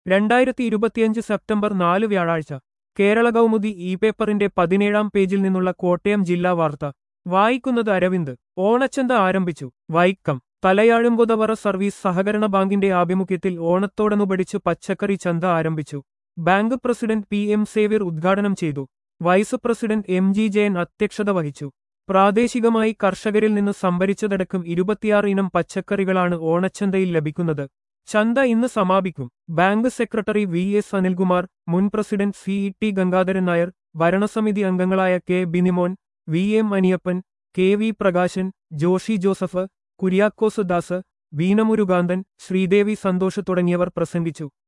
രണ്ടായിരത്തി ഇരുപത്തിയഞ്ച് സെപ്റ്റംബർ നാല് വ്യാഴാഴ്ച കേരള കൗമുദി ഇ പേപ്പറിന്റെ പതിനേഴാം പേജിൽ നിന്നുള്ള കോട്ടയം ജില്ലാ വാർത്ത വായിക്കുന്നത് അരവിന്ദ് ഓണച്ചന്ത ആരംഭിച്ചു വൈക്കം തലയാഴുംപുതവറ സർവീസ് സഹകരണ ബാങ്കിന്റെ ആഭിമുഖ്യത്തിൽ ഓണത്തോടനുബടിച്ച് പച്ചക്കറി ചന്ത ആരംഭിച്ചു bank president P M Xavier ഉദ്ഘാടനം ചെയ്തു vice president M G Jayan അധ്യക്ഷത വഹിച്ചു പ്രാദേശികമായി കർഷകരിൽ നിന്ന് സംഭരിച്ചതടക്കം ഇരുപത്തിയാറ് ഇനം പച്ചക്കറികളാണ് ഓണച്ചന്തയിൽ ലഭിക്കുന്നത് ചന്ത ഇന്ന് സമാപിക്കും bank secretary V S Anilkumar മുൻ president C E T Gangadharan Nair ഭരണസമിതി അംഗങ്ങളായ K Binimon V M Aniyappan K V Prakashan Joshy Joseph Kuriakose Das Veenamurukanthan Sreedevi Santhosh തുടങ്ങിയവർ പ്രസംഗിച്ചു